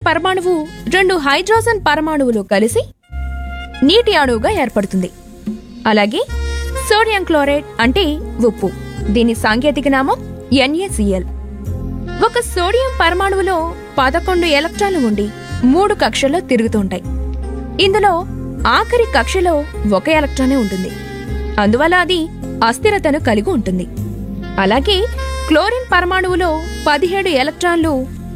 పరమాణువు రెండు హైడ్రోజన్ పరమాణువులు కలిసి నీటి అణువుగా ఏర్పడుతుంది అలాగే సోడియం క్లోరైడ్ అంటే ఉప్పు దీని సాంకేతిక నామం ఎన్ఏసిఎల్ ఒక సోడియం పరమాణువులో పదకొండు ఎలక్ట్రాన్లు ఉండి మూడు కక్షల్లో తిరుగుతుంటాయి ఇందులో ఆఖరి కక్షలో ఒక ఎలక్ట్రానే ఉంటుంది అందువల్ల అది అస్థిరతను కలిగి ఉంటుంది అలాగే క్లోరిన్ పరమాణువులో పదిహేడు ఎలక్ట్రాన్లు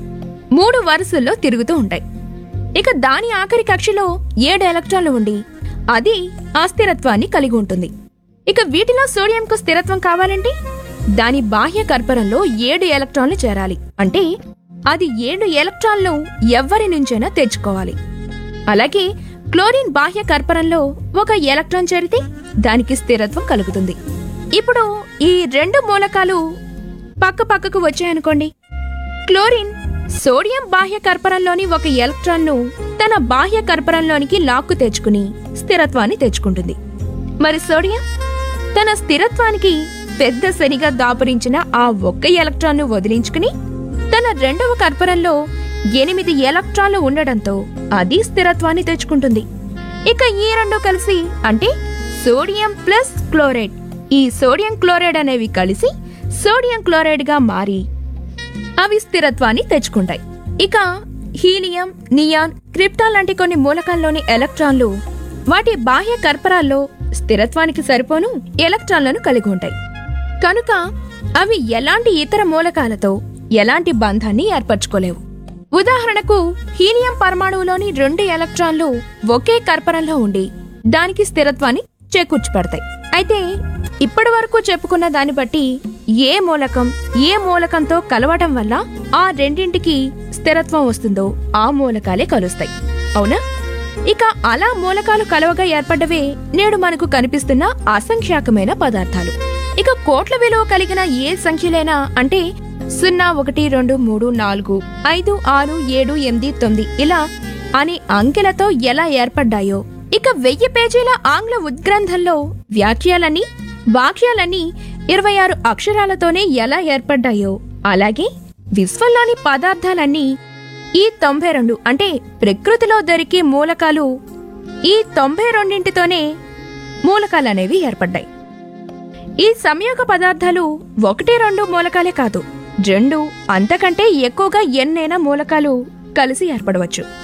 మూడు వరుసల్లో తిరుగుతూ ఉంటాయి ఇక దాని ఆఖరి కక్షలో ఏడు ఎలక్ట్రాన్లు ఉండి అది అస్థిరత్వాన్ని కలిగి ఉంటుంది ఇక వీటిలో సోడియంకు స్థిరత్వం కావాలంటే దాని బాహ్య కర్పరంలో ఏడు ఎలక్ట్రాన్లు చేరాలి అంటే అది ఏడు ఎలక్ట్రాన్లు ఎవ్వరి నుంచైనా తెచ్చుకోవాలి అలాగే క్లోరిన్ బాహ్య కర్పరంలో ఒక ఎలక్ట్రాన్ చేరితే దానికి స్థిరత్వం కలుగుతుంది ఇప్పుడు ఈ రెండు మూలకాలు పక్క పక్కకు వచ్చాయనుకోండి క్లోరిన్ సోడియం బాహ్య కర్పరంలోని ఒక ఎలక్ట్రాన్ను తన బాహ్య కర్పరంలోనికి లాక్కు తెచ్చుకుని స్థిరత్వాన్ని తెచ్చుకుంటుంది మరి సోడియం తన స్థిరత్వానికి పెద్ద శనిగా దాపురించిన ఆ ఒక్క ఎలక్ట్రాన్ను వదిలించుకుని తన రెండవ కర్పరంలో ఎనిమిది ఎలక్ట్రాన్లు ఉండడంతో అది స్థిరత్వాన్ని తెచ్చుకుంటుంది ఇక ఈ రెండు కలిసి అంటే సోడియం ప్లస్ క్లోరైడ్ ఈ సోడియం క్లోరైడ్ అనేవి కలిసి సోడియం క్లోరైడ్ గా మారి అవి స్థిరత్వాన్ని తెచ్చుకుంటాయి ఇక హీలియం నియాన్ క్రిప్టాన్ లాంటి కొన్ని మూలకాల్లోని ఎలక్ట్రాన్లు వాటి బాహ్య కర్పరాల్లో స్థిరత్వానికి సరిపోను ఎలక్ట్రాన్లను కలిగి ఉంటాయి కనుక అవి ఎలాంటి ఇతర మూలకాలతో ఎలాంటి బంధాన్ని ఏర్పరచుకోలేవు ఉదాహరణకు హీలియం పరమాణువులోని రెండు ఎలక్ట్రాన్లు ఒకే కర్పరంలో ఉండి దానికి స్థిరత్వాన్ని చేకూర్చిపెడతాయి అయితే ఇప్పటి వరకు చెప్పుకున్న దాన్ని బట్టి ఏ మూలకం ఏ మూలకంతో కలవటం వల్ల ఆ రెండింటికి స్థిరత్వం వస్తుందో ఆ మూలకాలే కలుస్తాయి అవునా ఇక అలా మూలకాలు కలవగా ఏర్పడ్డవే నేడు మనకు కనిపిస్తున్న అసంఖ్యాకమైన పదార్థాలు ఇక కోట్ల విలువ కలిగిన ఏ సంఖ్యలైనా అంటే సున్నా ఒకటి రెండు మూడు నాలుగు ఐదు ఆరు ఏడు ఎనిమిది తొమ్మిది ఇలా అనే అంకెలతో ఎలా ఏర్పడ్డాయో ఇక వెయ్యి పేజీల ఆంగ్ల ఉద్గ్రంథంలో వ్యాఖ్యలన్నీ వాక్యాలన్నీ ఇరవై ఆరు అక్షరాలతోనే ఎలా ఏర్పడ్డాయో అలాగే విశ్వంలోని పదార్థాలన్నీ ఈ తొంభై రెండు అంటే ప్రకృతిలో దొరికే మూలకాలు ఈ తొంభై రెండింటితోనే మూలకాలనేవి ఏర్పడ్డాయి ఈ సంయోగ పదార్థాలు ఒకటి రెండు మూలకాలే కాదు రెండు అంతకంటే ఎక్కువగా ఎన్నైనా మూలకాలు కలిసి ఏర్పడవచ్చు